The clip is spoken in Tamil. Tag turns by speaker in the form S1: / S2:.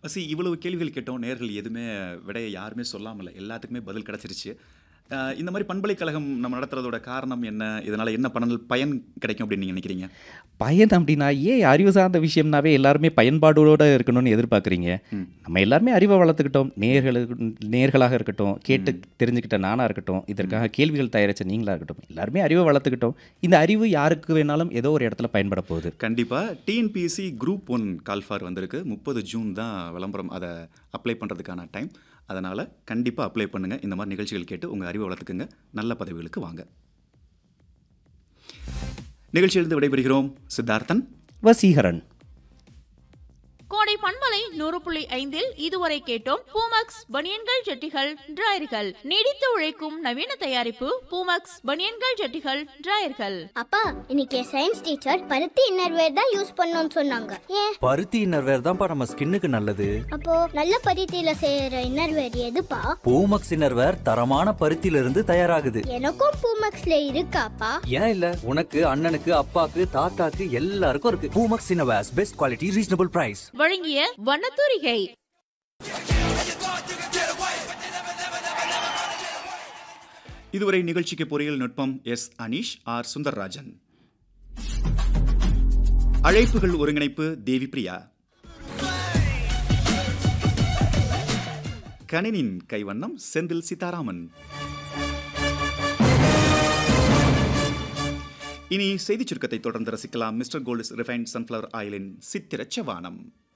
S1: சி இவ்வளவு கேள்விகள் கேட்டோம் நேர்கள் எதுவுமே விடையை யாருமே சொல்லாமல எல்லாத்துக்குமே பதில் கிடச்சிருச்சு அஹ், இந்த மாதிரி பண்பலைக்கழகம் நம்ம நடத்துறதோட காரணம் என்ன இதனால என்ன பண்ணல் பயன் கிடைக்கும் அப்படின்னு நீங்க நினைக்கிறீங்க
S2: பயன் அப்படின்னா ஏன் அறிவு சார்ந்த விஷயம்னாவே எல்லாருமே பயன்பாடோட இருக்கணும்னு எதிர்பார்க்குறீங்க
S1: ம்.
S2: நம்ம எல்லாருமே அறிவை வளர்த்துக்கிட்டோம் நேர்களுக்கு நேர்களாக இருக்கட்டும் கேட்டு தெரிஞ்சுக்கிட்ட நானாக இருக்கட்டும் இதற்காக கேள்விகள் தயாரித்த நீங்களாக இருக்கட்டும் எல்லாருமே அறிவை வளர்த்துக்கிட்டோம் இந்த அறிவு யாருக்கு வேணாலும் ஏதோ ஒரு இடத்துல பயன்பட போகுது
S1: கண்டிப்பா டிஎன்பிஎஸ்சி குரூப் ஒன் கால்ஃபார் வந்திருக்கு முப்பது ஜூன் தான் விளம்பரம் அதை அப்ளை பண்ணுறதுக்கான டைம் அதனால் கண்டிப்பாக அப்ளை பண்ணுங்கள் இந்த மாதிரி நிகழ்ச்சிகள் கேட்டு உங்கள் அறிவை வளர்த்துக்குங்க நல்ல பதவிகளுக்கு வாங்க நிகழ்ச்சியிலிருந்து விடைபெறுகிறோம் சித்தார்த்தன்
S2: வசீகரன்
S3: கோடை பண்பலை நூறு புள்ளி ஐந்தில் இதுவரை கேட்டோம் பூமக்ஸ் பனியன்கள் ஜட்டிகள் டிராயர்கள் நீடித்து உழைக்கும் நவீன தயாரிப்பு பூமக்ஸ் பனியன்கள் ஜட்டிகள் டிராயர்கள்
S4: அப்பா இன்னைக்கு சயின்ஸ் டீச்சர் பருத்தி இன்னர்வேர் தான் யூஸ் பண்ணணும்னு சொன்னாங்க ஏன்
S5: பருத்தி இன்னர்வேர் தான்ப்பா நம்ம ஸ்கின்னுக்கு நல்லது
S4: அப்போ நல்ல பருத்தியில செய்யற இன்னர்வேர் எதுப்பா
S5: பூமக்ஸ் இன்னர்வேர் தரமான பருத்தியில இருந்து தயாராகுது
S4: எனக்கும் பூமக்ஸ்ல இருக்காப்பா
S5: ஏன் இல்ல உனக்கு அண்ணனுக்கு அப்பாக்கு தாத்தாக்கு எல்லாருக்கும் இருக்கு Poomex innerwears best quality reasonable price
S3: வழங்கிய வண்ணத்தூரிகை
S1: இதுவரை நிகழ்ச்சிக்கு பொறியியல் நுட்பம் எஸ் அனீஷ் ஆர் சுந்தர்ராஜன் அழைப்புகள் ஒருங்கிணைப்பு தேவி பிரியா கணினின் கைவண்ணம் செந்தில் சீதாராமன் இனி செய்திச் சுருக்கத்தை தொடர்ந்து ரசிக்கலாம் மிஸ்டர் கோல்ட்ஸ் ரிஃபைன்ட் சன்ஃப்ளவர் ஆயிலின் சித்திர செவானம்